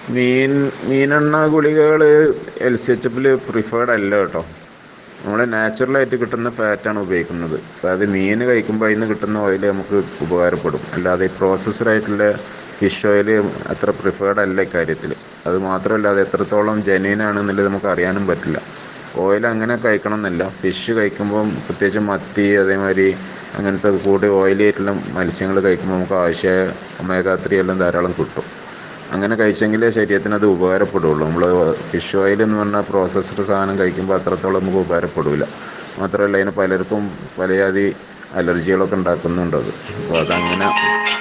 മീൻ മീനെണ്ണ ഗുളികകൾ L C H എഫിൽ പ്രിഫേർഡ് അല്ല കേട്ടോ നമ്മൾ നാച്ചുറലായിട്ട് കിട്ടുന്ന ഫാറ്റാണ് ഉപയോഗിക്കുന്നത് അതായത് മീൻ കഴിക്കുമ്പോൾ അതിൽ നിന്ന് കിട്ടുന്ന ഓയിൽ നമുക്ക് ഉപകാരപ്പെടും അല്ലാതെ ഈ പ്രോസസ്ഡ് ആയിട്ടുള്ള ഫിഷ് ഓയിൽ അത്ര പ്രിഫേർഡ് അല്ല ഇക്കാര്യത്തിൽ അത് മാത്രമല്ല അത് എത്രത്തോളം ജെന്യൂൻ ആണെന്നുള്ളത് നമുക്ക് അറിയാനും പറ്റില്ല ഓയിൽ അങ്ങനെ കഴിക്കണം എന്നല്ല ഫിഷ് കഴിക്കുമ്പോൾ പ്രത്യേകിച്ച് മത്തി അതേമാതിരി അങ്ങനത്തെ കൂടി ഓയിലി ആയിട്ടുള്ള മത്സ്യങ്ങൾ കഴിക്കുമ്പോൾ നമുക്ക് ആവശ്യമായ ഒമേഗ ത്രീ എല്ലാം ധാരാളം കിട്ടും അങ്ങനെ കഴിച്ചെങ്കിലേ ശരീരത്തിന് അത് ഉപകാരപ്പെടുള്ളൂ നമ്മൾ ഫിഷ് ഓയിൽ എന്ന് പറഞ്ഞാൽ പ്രോസസ്ഡ് സാധനം കഴിക്കുമ്പോൾ അത്രത്തോളം നമുക്ക് ഉപകാരപ്പെടില്ല മാത്രമല്ല അതിന് പലർക്കും പലജാതി അലർജികളൊക്കെ ഉണ്ടാക്കുന്നുണ്ട് അത് അപ്പോൾ അതങ്ങനെ